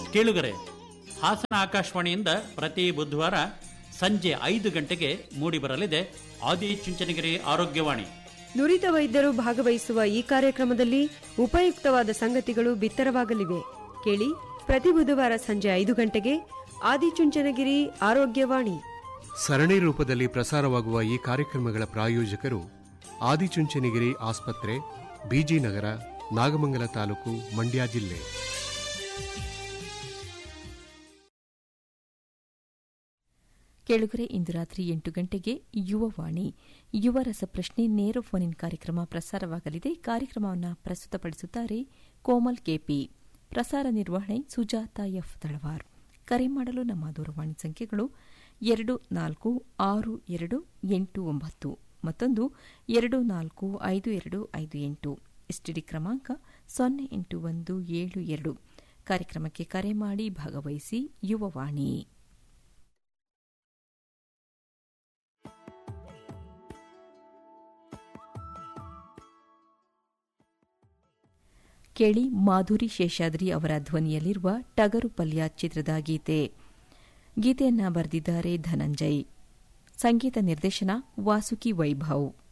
ಕೇಳುಗರೆ ಹಾಸನ ಆಕಾಶವಾಣಿಯಿಂದ ಪ್ರತಿ ಬುಧವಾರ ಸಂಜೆ ಐದು ಗಂಟೆಗೆ ಮೂಡಿಬರಲಿದೆ ಆದಿ ಚುಂಚನಗಿರಿ ಆರೋಗ್ಯವಾಣಿ ನುರಿತ ವೈದ್ಯರು ಭಾಗವಹಿಸುವ ಈ ಕಾರ್ಯಕ್ರಮದಲ್ಲಿ ಉಪಯುಕ್ತವಾದ ಸಂಗತಿಗಳು ಬಿತ್ತರವಾಗಲಿವೆ ಕೇಳಿ ಪ್ರತಿ ಬುಧವಾರ ಸಂಜೆ ಐದು ಗಂಟೆಗೆ ಆದಿಚುಂಚನಗಿರಿ ಆರೋಗ್ಯವಾಣಿ ಸರಣಿ ರೂಪದಲ್ಲಿ ಪ್ರಸಾರವಾಗುವ ಈ ಕಾರ್ಯಕ್ರಮಗಳ ಪ್ರಾಯೋಜಕರು ಆದಿಚುಂಚನಗಿರಿ ಆಸ್ಪತ್ರೆ ಬಿಜಿ ನಗರ ನಾಗಮಂಗಲ ತಾಲೂಕು ಮಂಡ್ಯ ಜಿಲ್ಲೆ ಕೇಳುಗರೆ ಇಂದು ರಾತ್ರಿ ಎಂಟು ಗಂಟೆಗೆ ಯುವವಾಣಿ ಯುವ ರಸಪ್ರಶ್ನೆ ನೇರ ಫೋನ್ ಇನ್ ಕಾರ್ಯಕ್ರಮ ಪ್ರಸಾರವಾಗಲಿದೆ ಕಾರ್ಯಕ್ರಮವನ್ನು ಪ್ರಸ್ತುತಪಡಿಸುತ್ತಾರೆ ಕೋಮಲ್ ಕೆಪಿ ಪ್ರಸಾರ ನಿರ್ವಹಣೆ ಸುಜಾತ ಎಫ್ ತಳವಾರ್ ಕರೆ ಮಾಡಲು ನಮ್ಮ ದೂರವಾಣಿ ಸಂಖ್ಯೆಗಳು ಎರಡು ನಾಲ್ಕು ಆರು ಎರಡು ಎಂಟು ಒಂಬತ್ತು ಮತ್ತೊಂದು ಎರಡು ನಾಲ್ಕು ಐದು ಎರಡು ಐದು ಎಂಟು ಎಸ್ಟಿಡಿ ಕ್ರಮಾಂಕ ಸೊನ್ನೆ ಎಂಟು ಒಂದು ಏಳು ಎರಡು ಕಾರ್ಯಕ್ರಮಕ್ಕೆ ಕರೆ ಮಾಡಿ ಭಾಗವಹಿಸಿ ಯುವವಾಣಿ ಕೇಳಿ ಮಾಧುರಿ ಶೇಷಾದ್ರಿ ಅವರ ಧ್ವನಿಯಲ್ಲಿರುವ ಟಗರು ಪಲ್ಯ ಚಿತ್ರದ ಗೀತೆ ಗೀತೆಯನ್ನ ಬರೆದಿದ್ದಾರೆ ಧನಂಜಯ್ ಸಂಗೀತ ನಿರ್ದೇಶನ ವಾಸುಕಿ ವೈಭವ್